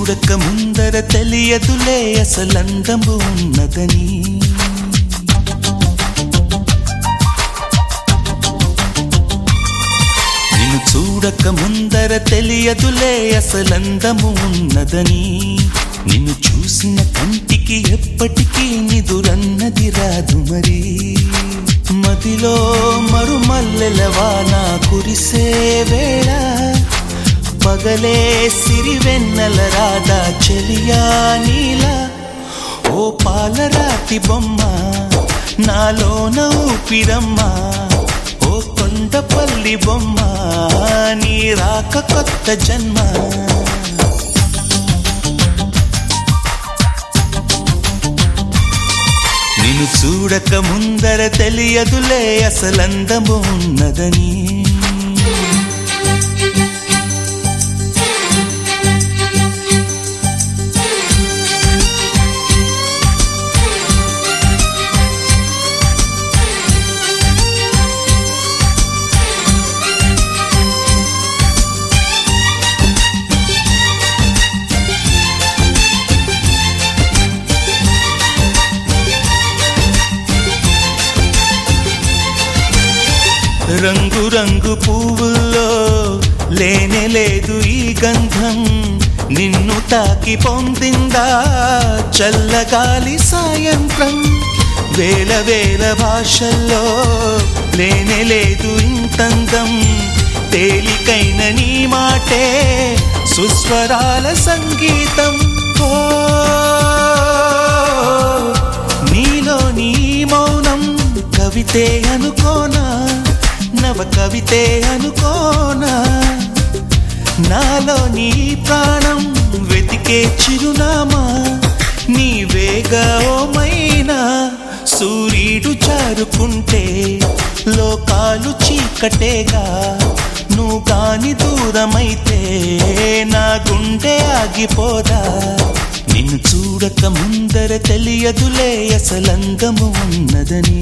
చూడక ముందర తెలియదులే అసలందము ఉన్నదని నిన్ను చూడక ముందర తెలియదులే అసలందము ఉన్నదని నిన్ను చూసిన కంటికి ఎప్పటికీ నిదురన్నది రాదు మరి మదిలో మరుమల్లెల వాన కురిసే వేళ పగలే సిరివెన్నెల రాధా చెలియా నీలా ఓ పాలరాతి బొమ్మ నాలోన ఊపిరమ్మ ఓ కొండపల్లి బొమ్మ నీ రాక కొత్త జన్మ నిన్ను చూడక ముందర తెలియదులే అసలందము ఉన్నదని రంగు రంగు పువ్వుల్లో లేనే లేదు ఈ గంధం నిన్ను తాకి పొందిందా చల్లగాలి సాయంత్రం వేల వేల భాషల్లో లేనే లేదు ఇంతందం తేలికైన నీ మాటే సుస్వరాల సంగీతం ఓ నీలో నీ మౌనం కవితే అనుకోనా నవ కవితే అనుకోనా నాలో నీ ప్రాణం వెతికే చిరునామా నీ వేగమైనా సూర్యుడు చారుకుంటే లోకాలు చీకటేగా నువ్వు కాని దూరమైతే నా గుండె ఆగిపోదా నిన్ను చూడక ముందర తెలియదులే అసలందము ఉన్నదని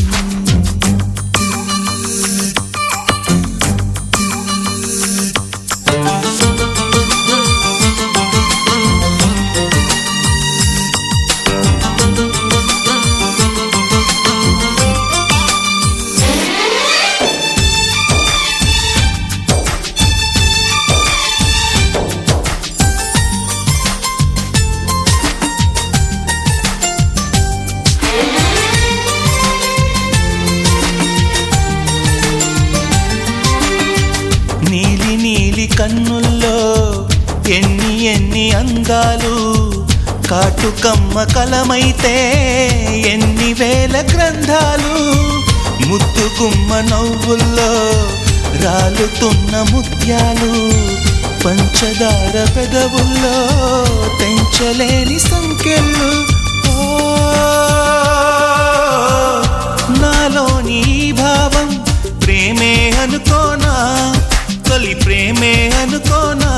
నీలి నీలి కన్నుల్లో ఎన్ని ఎన్ని అందాలు కాటుకమ్మ కలమైతే ఎన్ని వేల గ్రంథాలు ముద్దుగుమ్మ నవ్వుల్లో రాలుతున్న ముత్యాలు పంచదార పెదవుల్లో తెంచలేని సంఖ్యలు ఓ నాలోని ఈ భావం ప్రేమే అనుకోనా తొలి ప్రేమే అనుకోనా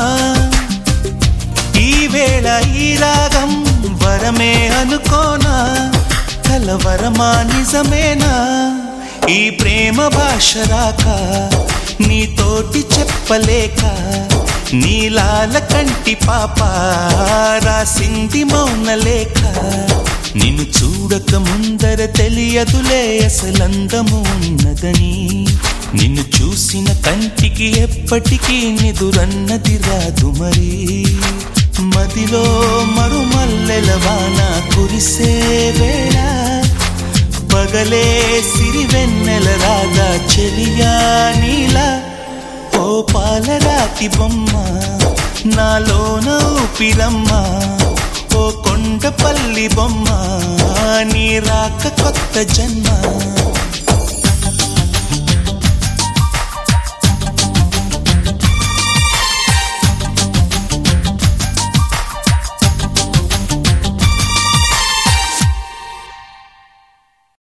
ఈ వేళ ఈ రాగం వరమే అనుకోనా కలవరమా నిజమేనా ఈ ప్రేమ భాష రాక నీతోటి చెప్పలేక నీలాల కంటి పాప రాసింది మౌన లేఖ నిన్ను చూడక ముందర తెలియదులే అసలందము ఉన్నదని నిన్ను చూసిన కంటికి ఎప్పటికీ నిదురన్నది రాదు మరి మదిలో మరుమల్లెల వాన కురిసే వేళ పగలే సిరివెన్నెల రాగా చెలియా నీలా ఓ పాలరాతి బొమ్మ నాలోన ఊపిరమ్మ ఓ కొండపల్లి బొమ్మ నీ రాక కొత్త జన్మ